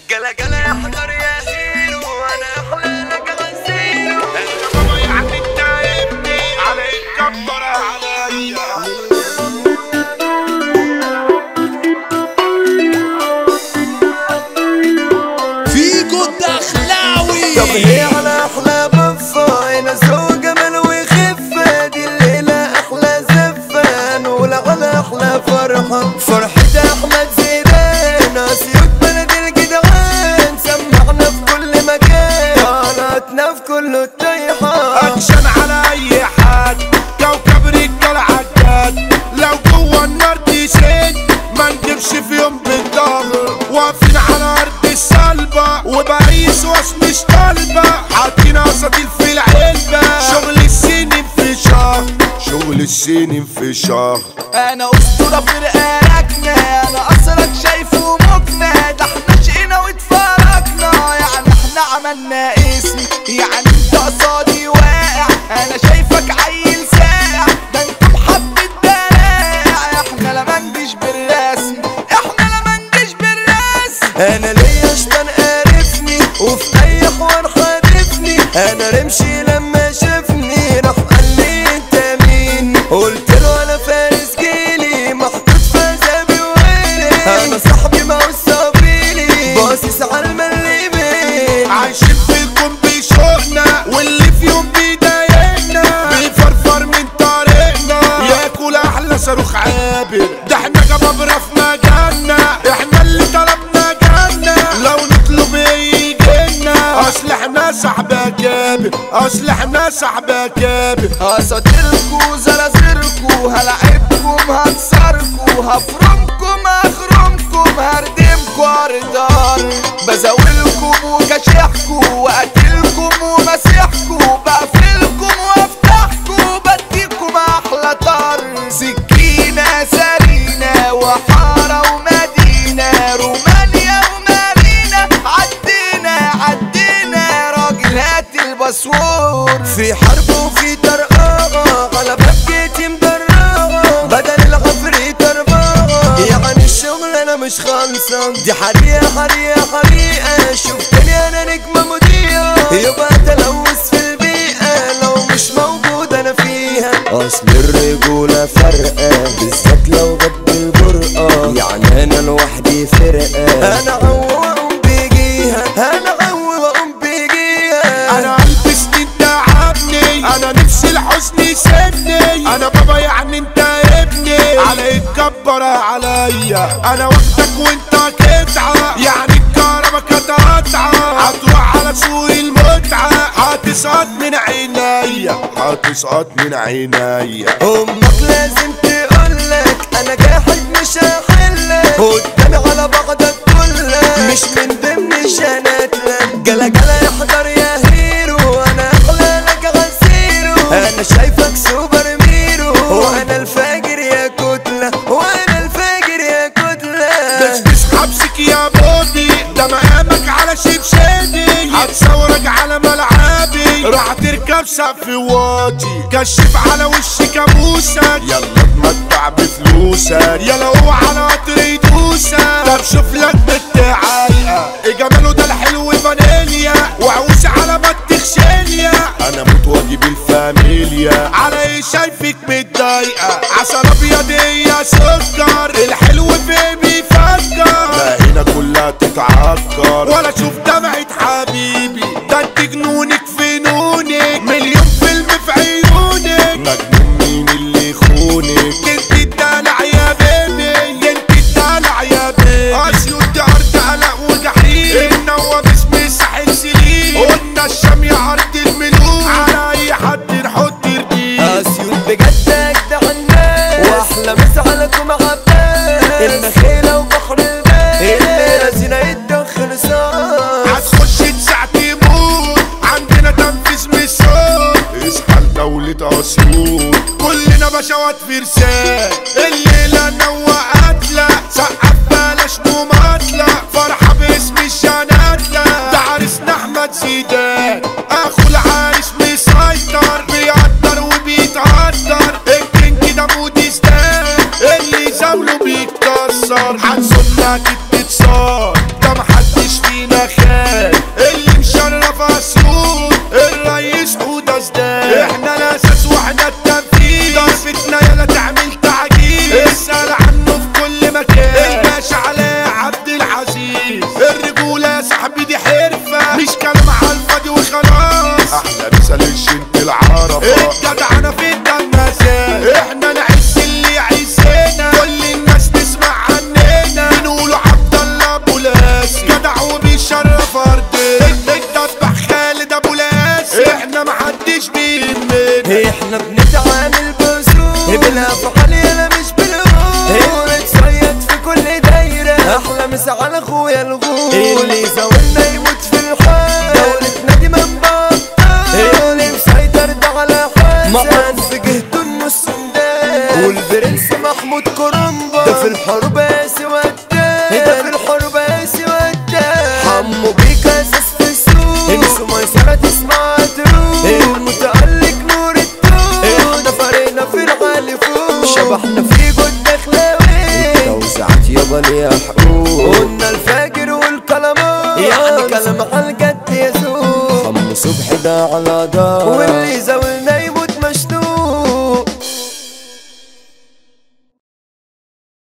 جلا جلا يا حجر يا هيرو انا احلى لك غزيرو بابا يعني انت ابني عليك كبر عليا فيجو الدخلاوي طب هي على احلى بفة انا ذوق جمال وخفة دي الليلة احلى زفة نقول على احلى فرحة فرحة احمد زيدان اسيوط بلد الجدعان سمعنا في كل مكان طلعتنا في كل الطيحة اكشن على اي حد كوكب رجال عجاد لو جوه النار تشد ما نجيبش في يوم بالظهر واقفين على ارض الصلبة وبقيس واس مش طالبة حاطين اساطيل في العلبة شغل السنين في شهر شغل السنين في شهر انا اسطورة في رقاقنا انا اثرك شايفه مقنع ده احنا شقينا واتفرجنا يعني احنا عملنا اسم يعني انت قصادي واقع انا شايفك عيل ساقع ده انت محبة دراع احنا لا منجش بالرسم احنا لا منجش بالرسم انا ليا شطان قارفني وفي اي حوار خالفني انا رمشي لما شافني راح قال لي انت مين قلت له انا فارس جيلي محطوط في عذابي ويلي انا صاحبي ما هو صابيلي باصص على المليمين عايشين فيكم بيشوقنا واللي في يوم بيضايقنا بيفرفر من طريقنا ياكل احلى صاروخ عابر ده احنا جبابرة في مجالنا احنا اللي طلبنا جالنا لو نطلب يجينا اصل احنا صاحبة كابر اصل احنا صاحبة كابر اساطيركو زلازلكو هلعبكم هكسركو هفرمكم اخرمكم هردمكو اردار بزاولكم وكشحكو واكلكم ومسيحكو بقفلكم وافتحكو بديكم احلى طر سكينة سرينة وحارة ومدينة رومانيا ومارينا عدينا عدينا راجل هات الباسورد في حرب وفي طرقاغة غلبة بجيتي مدرغة بدل العفريت أربعة يعني الشغل أنا مش خالصة دي حريقة حريقة حريقة شفتني أنا نجمة مضيئة يبقى تلوث في البيئة لو مش موجود أنا فيها أصل الرجولة فرقة بالذات لو جد الجرأة يعني أنا لوحدي فرقة أنا عو وأقوم بيجيها أنا عو وأقوم بيجيها انا قلبي سنين تعبني انا نفسي الحزن يسيبني انا بابا يعني انت ابني على يتكبر عليا انا واخدك وانت كتعة يعني الكهربا كانت قطعة هتروح على سوق المتعة هتسقط من عينيا هتسقط من عينيا امك لازم تقولك انا جاحد مش هحلك قدامي على بعضك كلك مش من ضمن شناتلك جلا جلا يحضر يا هيرو انا اغلى لك غسيرو انا شايفك سوبر ميرو وانا الفاجر يا كتلة وانا الفاجر يا كتلة بس حبسك يا بودي ده مقامك على شبشادي هتصورك على ملعبي راح تركب سقف واطي كشف على وش كابوسك يلا اتمتع بفلوسك يلا هو على قطر يدوسك طب شوف لك بنت عايقة ايه جماله ده الحلو فانيليا وعوش على ما تخشيليا انا موت واجيب الفاميليا على ايه شايفك متضايقة عسل ابيض يا سكر الحلو فيه بيفكر لا هنا كلها تتعكر ولا شوف دمعة حبيبي ده انت جنونك في نونك مليون فيلم في عيونك مجنون مين اللي يخونك انت الدلع يا بيبي انت الدلع يا بيبي اسيوط دي ارض قلق وجحيم النوى باسم الساحل سليم قلنا الشام يا ارض الملوك على اي حد نحط رجيل اسيوط بجد اجدع الناس واحلى مسعلكم عباس النخيلة وبحر الباس اللي لازينا يتدخل صار هتخش تسع تموت عندنا تنفيذ من الصوت اصحى لدولة اسيوط كلنا بشوات فرسان الليلة نوى قتلة سقف بلاش مماطلة فرحة باسم الشناتلة ده عريسنا احمد زيدان اخو العريس مسيطر بيقدر وبيتقدر الكينج ده موديستان اللي زاوله بيتكسر هنصنك اتصال ده محدش فينا مسا على اخويا الغول اللي زاولنا يموت في الحال دولتنا دي من بطال اللي مسيطر ده على حسن معروف في جهته انه السندان والبرنس محمود كرنبا ده في الحرب قاسي ودان ده في الحرب قاسي ودان حمو بيك اساس في السوق انسوا ميسرة تسمع تروح المتألق نور الدور ده فريقنا في الغالي فوق شبحنا في جود دخلاوي التوزيعات يابا ليها حقوق قلنا الفاجر والكلامات يعني كلام على الجد يسوق عم صبحي ده على دار واللي زاوي